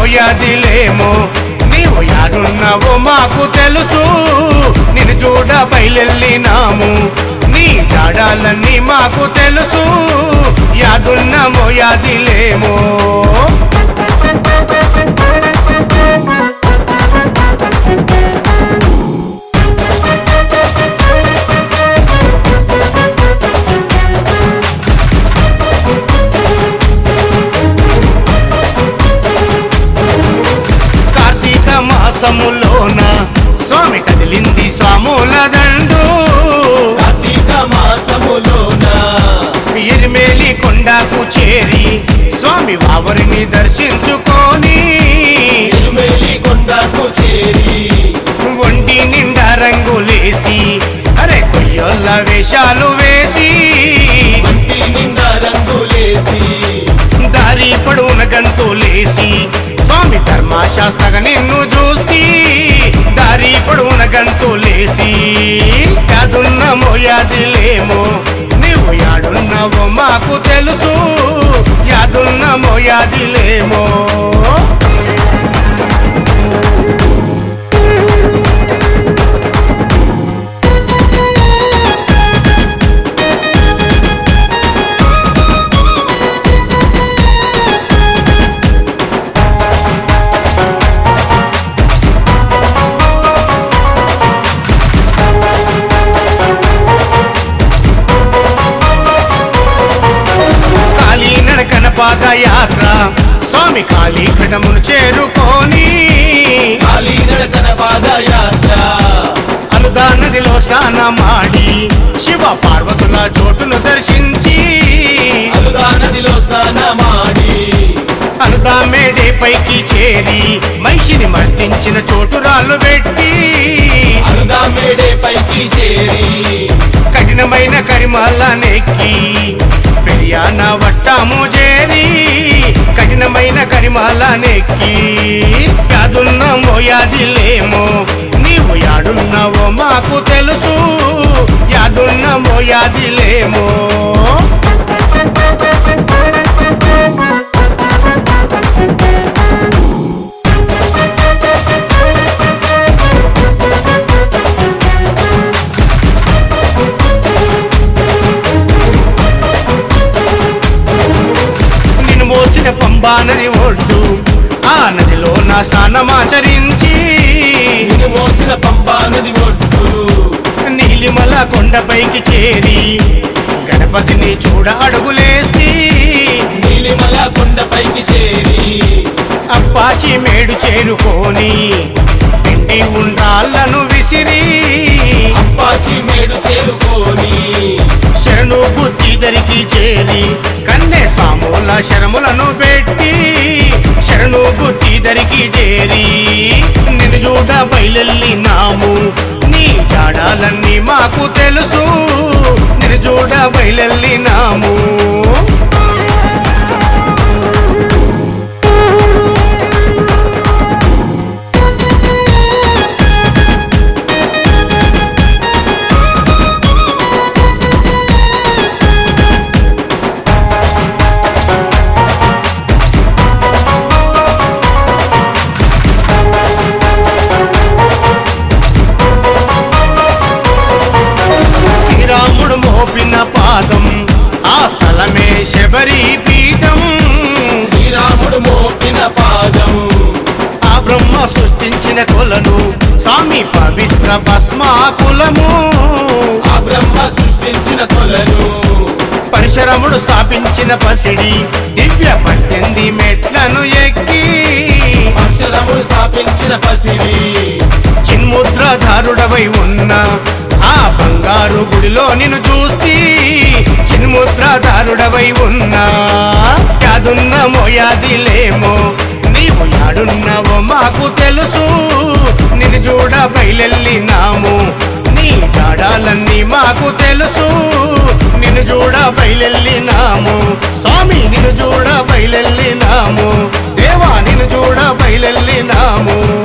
మోయాదిలేమో నీవు యాడున్నావో మాకు తెలుసు నిన్ను చూడ బయలెళ్ళినాము నీ జాడాలన్నీ మాకు తెలుసు యాదున్న మోయాదిలేమో కార్తీక మాసములోన స్వామి కదిలింది స్వాముల దండు కార్తీక మాసములోన ఎరిమేలి కొండకు చేరి స్వామి వావరిని దర్శించుకొని ఎరుమేలి కొండకు చేరి ఒంటి నిండా రంగులేసి అరే కొయ్యొల్ల వేషాలు వేసి వంటి నిండా రంగులేసి దారి పొడవున గంతులేసి స్వామి ధర్మశాస్త్రగా నిన్ను చూస్తీ దారి పొడవున గంతులేసి కాదున్న మోయాదిలేమో నీవు యాడున్నావో మాకు తెలుసు యాదున్న మోయాదిలేమో కాళీ నడకన పాదయాత్ర స్వామి కాళీ ఘటమును చేరుకొని కాళీ నడకన పాదయాత్ర అనుదా నదిలో స్నానమాడి శివ పార్వతుల చోటును దర్శించి అలుగా నదిలో స్నానమాడి అనుదా మేడే పైకి చేరి మహిషిని మర్దించిన చోటు రాళ్ళు పెట్టి అలుగా మేడే పైకి చేరి కఠినమైన కరిమాల నెక్కి పెరియాన వట్టాము చేరి కఠినమైన కరిమాల నెక్కి యాదున్న మోయాదిలేమో నీవు యాడున్నావో మాకు తెలుసు యాదున్న మోయాదిలేమో నిన్ను మోసిన పంబా నది ఒడ్డు ఆ నదిలో నా స్నానమాచరించి నిన్ను మోసిన పంపా నది ఒడ్డు నీలిమల కొండపైకి చేరి గణపతిని చూడ అడుగులేసి నీలిమల కొండపైకి చేరి అప్పాచి మేడు చేరుకొని పిండి ఉండాలను విసిరి అప్పాచి మేడు చేరుకొని శరణు బుద్ధి దరికి చేరి కన్నె సాముల శరములను పెట్టి శరణు బుద్ధి దరికి చేరి నిన్ను చూడ బయలెళ్ళినాము నీ జాడాలన్నీ మాకు తెలుసు నిన్ను చూడ బయలెళ్ళినాము శ్రీరాముడు మోపిన పాదం ఆ స్థలమే శబరి పీఠం శ్రీరాముడు మోపిన పాదం ఆ బ్రహ్మ సృష్టించిన కొలను స్వామి పవిత్ర భస్మాకులము ఆ బ్రహ్మ సృష్టించిన కొలను పరశురముడు స్థాపించిన పసిడి దివ్య పద్దెనిమిది మెట్లను ఎక్కి అక్షరముడు స్థాపించిన పసిడి చిన్ముద్రధారుడవై ఉన్న ఆ బంగారు గుడిలో నిన్ను చూస్తీ చిన్ముద్రధారుడవై ఉన్నా యాదున్న మోయాదిలేమో నీవు యాడున్నావో మాకు తెలుసు నిన్ను చూడ బయలెళ్ళినాము నీ జాడాలన్నీ మాకు తెలుసు నిన్ను చూడ బయలెళ్ళినాము స్వామి నిన్ను చూడ బయలెళ్ళినాము దేవా నిన్ను చూడ బయలెళ్ళినాము